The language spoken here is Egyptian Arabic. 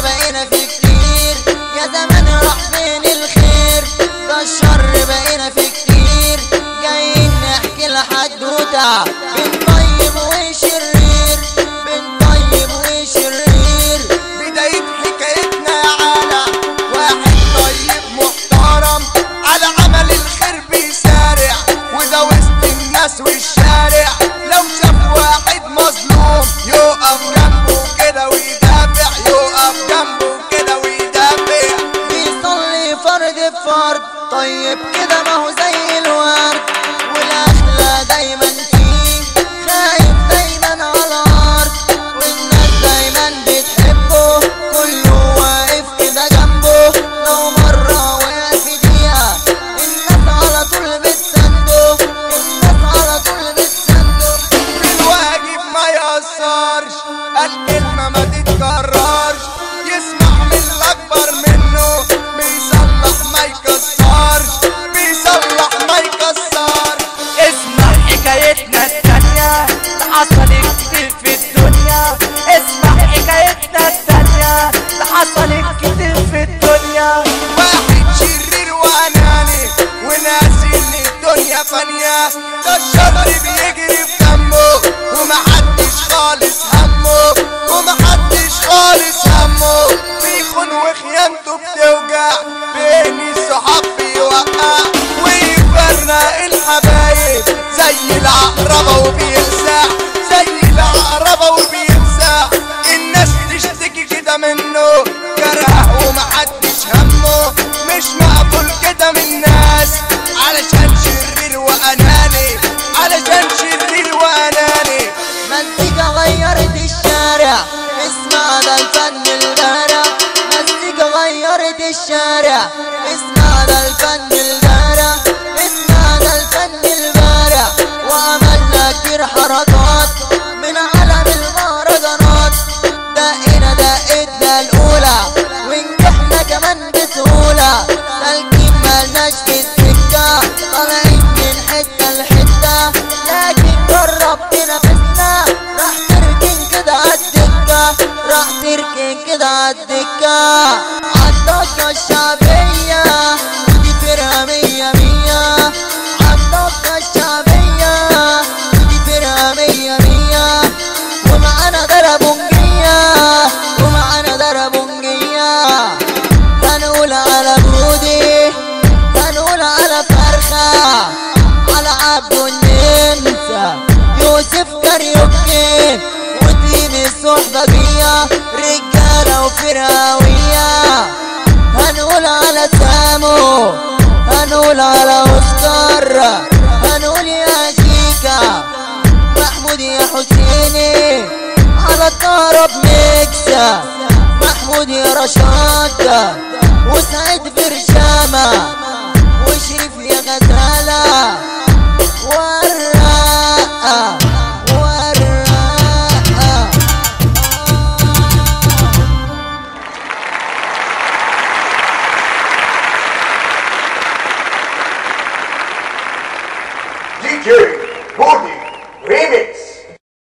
بقينا في كتير يا زمان راح فين الخير ده الشر بقينا في كتير جايين نحكي لحدوتة بين طيب وشرير بين طيب وشرير بداية حكايتنا يا عالة واحد طيب محترم على عمل الخير بيسارع وده وسط الناس والشارع لو شاف واحد مظلوم يقف جنبه كده ويدافع يقف جنبه كده ويدافع بيصلي فرد بفرد طيب كده ما هو زي الورد والاخلاق دايما فيه خايف دايما على الارض والناس دايما بتحبه كله واقف كده جنبه لو مرة وقع في دقيقة الناس على طول بتسنده الناس على طول بتسنده الواجب ما يأثرش الكلمة ما تتكررش يسمع من الأكبر منه بيصلح ما يكسرش بيصلح ما يكسرش اسمع حكايتنا التانية ده حصل كتير في الدنيا اسمع حكايتنا التانية ده حصل كتير في الدنيا واحد شرير وأناني وناسي إن الدنيا فانية ده الشر بيجري في دمه ومحدش خالص همه ومحدش خالص همه بيخون وخيانته بتوجع بين الصحاب بيوقع ويفرق الحبايب زي العقربة وبيلسع زي العقربة وبيلسع الناس تشتكي كده منه كره ومحدش همه مش مقبول كده من الناس علشان شرير وأناني علشان شرير وأناني مزيكا غيرت الشارع اسمع ده الفن البارع مزيكا غيرت الشارع اسمع ده الفن البارع اسمع ده الفن البارع وعملنا كتير حركات من عالم المهرجانات دقينا دقتنا الأولى ونجحنا كمان بسهولة سالكين مالناش في السكة طالعين من حتة لحتة لكن جرب تنافسنا راح تركن كده عالدكة راح تركن كده عالدكة عالضجة الشعبية ودي فرقة مية مية عالضجة الشعبية ودي فرقة مية مية ومعانا دربونجية ومعانا دربونجية هنقول على بودي هنقول على فرخة على عبد النمسا يوسف كاريوكي وتيم الصحبجية رجالة وفرقاوية هنقول على سامو هنقول على اوسكار هنقول يا شيكا محمود يا حسيني على الطرب ميكسا محمود يا رشاد وسعيد برشامة وشريف يا غزالة والرقة والرقة DJ